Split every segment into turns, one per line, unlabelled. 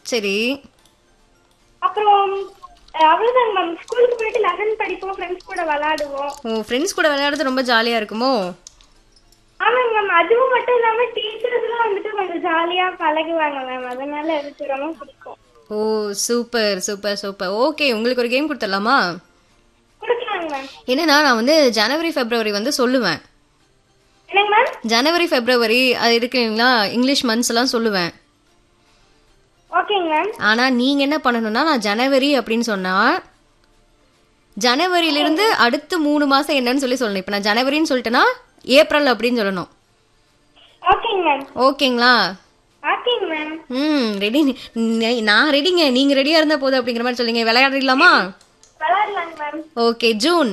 சரி
அப்புறம் அஹ், அவ்வளவுதாங்க மேம் ஸ்கூலுக்கு போயிட்டு லெசன் படிப்போம் ஃப்ரெண்ட்ஸ் கூட விளையாடுவோம்
உன் ஃப்ரெண்ட்ஸ் கூட விளையாடுறது ரொம்ப ஜாலியா இருக்குமோ
ஆமாங்க மேம் அதுவும் மட்டும் இல்லாம டீச்சர்ஸ்லாம் வந்துட்டு கொஞ்சம் ஜாலியா பழகுவாங்க மேம் அதனால எனக்கு ரொம்ப பிடிக்கும்
oh super super super okay உங்களுக்கு ஒரு கேம் கொடுத்துடலாமா
கொடுக்கலாங்க மேம்
என்னன்னா நான் வந்து ஜனவரி ஃபெப்ரவரி வந்து சொல்லுவேன்
என்னங்க மேம்
ஜனவரி ஃபெப்ரவரி அது இருக்குங்களா இங்கிலீஷ் மந்த்ஸ் எல்லாம் சொல்லுவேன்
ஓகேங்க மேம்
ஆனா நீங்க என்ன பண்ணணும்னா நான் ஜனவரி அப்படின்னு சொன்னா ஜனவரியிலிருந்து அடுத்து மூணு மாசம் என்னன்னு சொல்லி சொல்லணும் இப்போ நான் ஜனவரின்னு சொல்லிட்டேன்னா ஏப்ரல் அப்படின்னு சொல்லணும்
ஓகேங்க மேம்
ஓகேங்களா
ஓகேங்க மேம்
ம் ரெடி நான் ரெடிங்க நீங்க ரெடியா இருந்தா போதும் அப்படிங்கிற மாதிரி சொல்லுங்க விளையாடிடலாமா
விளையாடலாங்க ma'am
okay June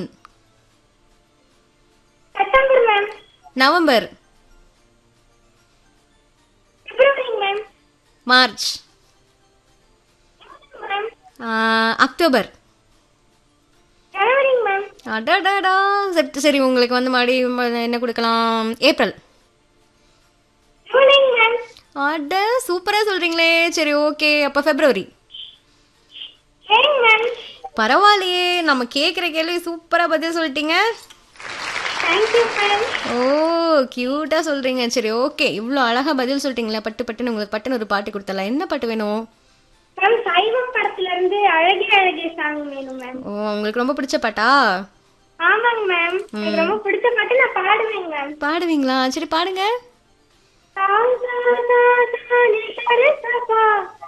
September ma'am
November
பிப்ரவரிங்க மேம்
மார்ச்
மேம்
ஆ, அக்டோபர்
ஜனவரிங்க மேம்
அடடடா சரி சரி உங்களுக்கு வந்து மறுபடியும் என்ன கொடுக்கலாம் ஏப்ரல்
ஜூலைங்க மேம்
அட சூப்பரா சொல்றீங்களே சரி ஓகே அப்ப பிப்ரவரி
சரிங்க மேம்
பரவாயில்லையே நம்ம கேக்குற கேள்வி சூப்பரா பதில் சொல்லிட்டீங்க
தேங்க்யூ மேம்
ஓ கியூட்டா சொல்றீங்க சரி ஓகே இவ்வளோ அழகா பதில் சொல்லிட்டீங்களா பட்டு பட்டுன்னு உங்களுக்கு பட்டுன்னு ஒரு பாட்டு கொடுத்தலாம் என்ன பாட்டு வேணும்
மேம் சைவம் படத்துல இருந்து அழகே அழகே சாங் வேணும் மேம்
ஓ உங்களுக்கு ரொம்ப பிடிச்ச பாட்டா
ஆமாங்க மேம் எனக்கு ரொம்ப பிடிச்ச பாட்டு நான் பாடுவேங்க மேம்
பாடுவீங்களா சரி பாடுங்க
சாந்தா நாதானி சரசபா